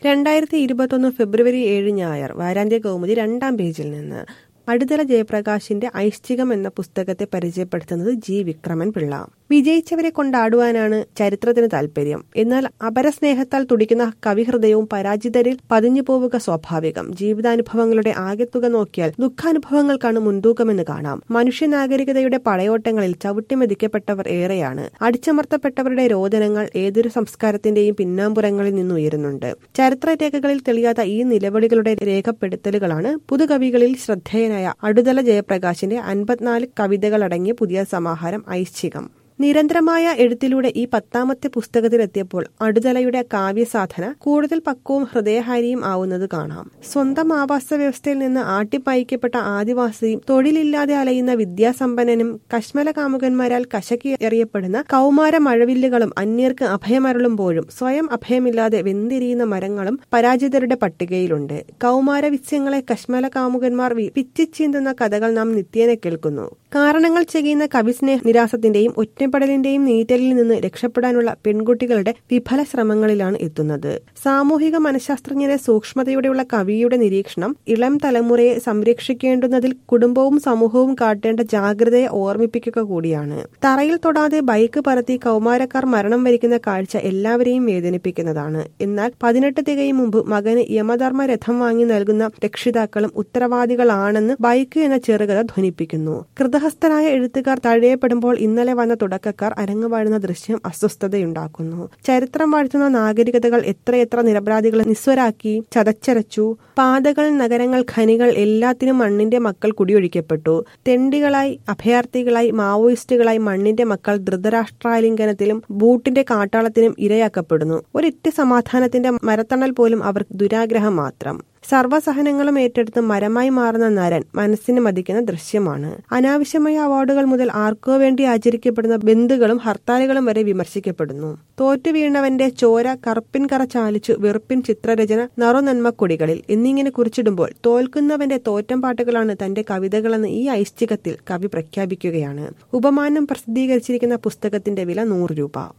രണ്ടായിരത്തി ഇരുപത്തൊന്ന് ഫെബ്രുവരി ഏഴ് ഞായർ വാരാന്ത്യ കൗമുദി രണ്ടാം പേജിൽ നിന്ന് അടുതല ജയപ്രകാശിന്റെ ഐശ്ചികം എന്ന പുസ്തകത്തെ പരിചയപ്പെടുത്തുന്നത് ജി വിക്രമൻ പിള്ള വിജയിച്ചവരെ കൊണ്ടാടുവാനാണ് ചരിത്രത്തിന് താല്പര്യം എന്നാൽ അപരസ്നേഹത്താൽ തുടിക്കുന്ന കവിഹൃദയവും പരാജിതരിൽ പതിഞ്ഞു പോവുക സ്വാഭാവികം ജീവിതാനുഭവങ്ങളുടെ ആകെത്തുക നോക്കിയാൽ ദുഃഖാനുഭവങ്ങൾക്കാണ് മുൻതൂക്കമെന്ന് കാണാം മനുഷ്യ നാഗരികതയുടെ പടയോട്ടങ്ങളിൽ ചവിട്ടിമെതിക്കപ്പെട്ടവർ ഏറെയാണ് അടിച്ചമർത്തപ്പെട്ടവരുടെ രോദനങ്ങൾ ഏതൊരു സംസ്കാരത്തിന്റെയും പിന്നാമ്പുറങ്ങളിൽ നിന്നുയരുന്നുണ്ട് ചരിത്രരേഖകളിൽ തെളിയാത്ത ഈ നിലവിളികളുടെ രേഖപ്പെടുത്തലുകളാണ് പുതുകവികളിൽ ശ്രദ്ധേയനായ അടുതല ജയപ്രകാശിന്റെ അൻപത്തിനാല് കവിതകളടങ്ങിയ പുതിയ സമാഹാരം ഐശ്ചികം നിരന്തരമായ എഴുത്തിലൂടെ ഈ പത്താമത്തെ പുസ്തകത്തിലെത്തിയപ്പോൾ അടുതലയുടെ കാവ്യസാധന കൂടുതൽ പക്വവും ഹൃദയഹാരിയും ആവുന്നത് കാണാം സ്വന്തം ആവാസ വ്യവസ്ഥയിൽ നിന്ന് ആട്ടിപ്പായിക്കപ്പെട്ട ആദിവാസിയും തൊഴിലില്ലാതെ അലയുന്ന വിദ്യാസമ്പന്നനും കശ്മല കാമുകന്മാരാൽ കശക്കി എറിയപ്പെടുന്ന കൗമാര മഴവില്ലുകളും അന്യർക്ക് അഭയമരുളുമ്പോഴും സ്വയം അഭയമില്ലാതെ വെന്തിരിയുന്ന മരങ്ങളും പരാജിതരുടെ പട്ടികയിലുണ്ട് കൗമാര വിസ്യങ്ങളെ കശ്മല കാമുകന്മാർ പിച്ചിച്ചീന്തുന്ന കഥകൾ നാം നിത്യേന കേൾക്കുന്നു കാരണങ്ങൾ ചെയ്യുന്ന കവിസ്നേഹ നിരാസത്തിന്റെയും ഒറ്റപ്പെടലിന്റെയും നീറ്റലിൽ നിന്ന് രക്ഷപ്പെടാനുള്ള പെൺകുട്ടികളുടെ വിഫല ശ്രമങ്ങളിലാണ് എത്തുന്നത് സാമൂഹിക മനഃശാസ്ത്രജ്ഞരെ സൂക്ഷ്മതയോടെയുള്ള കവിയുടെ നിരീക്ഷണം ഇളം തലമുറയെ സംരക്ഷിക്കേണ്ടുന്നതിൽ കുടുംബവും സമൂഹവും കാട്ടേണ്ട ജാഗ്രതയെ ഓർമ്മിപ്പിക്കുക കൂടിയാണ് തറയിൽ തൊടാതെ ബൈക്ക് പറത്തി കൗമാരക്കാർ മരണം വരിക്കുന്ന കാഴ്ച എല്ലാവരെയും വേദനിപ്പിക്കുന്നതാണ് എന്നാൽ പതിനെട്ട് തികയും മുമ്പ് മകന് യമധർമ്മ രഥം വാങ്ങി നൽകുന്ന രക്ഷിതാക്കളും ഉത്തരവാദികളാണെന്ന് ബൈക്ക് എന്ന ചെറുകഥ ധ്വനിപ്പിക്കുന്നു കൃതഹസ്ഥരായ എഴുത്തുകാർ തഴയപ്പെടുമ്പോൾ ഇന്നലെ വന്ന തുടക്കക്കാർ അരങ്ങുവാഴുന്ന ദൃശ്യം അസ്വസ്ഥതയുണ്ടാക്കുന്നു ചരിത്രം വാഴ്ത്തുന്ന നാഗരികതകൾ എത്രയെത്ര നിരപരാധികളെ നിസ്വരാക്കി ചതച്ചരച്ചു പാതകൾ നഗരങ്ങൾ ഖനികൾ എല്ലാത്തിനും മണ്ണിന്റെ മക്കൾ കുടിയൊഴിക്കപ്പെട്ടു തെണ്ടികളായി അഭയാർത്ഥികളായി മാവോയിസ്റ്റുകളായി മണ്ണിന്റെ മക്കൾ ധൃതരാഷ്ട്രാലിംഗനത്തിലും ബൂട്ടിന്റെ കാട്ടാളത്തിനും ഇരയാക്കപ്പെടുന്നു ഒരിറ്റ് സമാധാനത്തിന്റെ മരത്തണൽ പോലും അവർ ദുരാഗ്രഹം മാത്രം സർവ്വസഹനങ്ങളും ഏറ്റെടുത്ത് മരമായി മാറുന്ന നരൻ മനസ്സിന് മതിക്കുന്ന ദൃശ്യമാണ് അനാവശ്യമായ അവാർഡുകൾ മുതൽ ആർക്കോ വേണ്ടി ആചരിക്കപ്പെടുന്ന ബന്ധുക്കളും ഹർത്താലുകളും വരെ വിമർശിക്കപ്പെടുന്നു തോറ്റു വീണവന്റെ ചോര കറുപ്പിൻ കറ ചാലിച്ചു വെറുപ്പിൻ ചിത്രരചന നറുനന്മക്കൊടികളിൽ എന്നിങ്ങനെ കുറിച്ചിടുമ്പോൾ തോൽക്കുന്നവന്റെ തോറ്റം പാട്ടുകളാണ് തന്റെ കവിതകളെന്ന് ഈ ഐശ്ചികത്തിൽ കവി പ്രഖ്യാപിക്കുകയാണ് ഉപമാനം പ്രസിദ്ധീകരിച്ചിരിക്കുന്ന പുസ്തകത്തിന്റെ വില നൂറ് രൂപ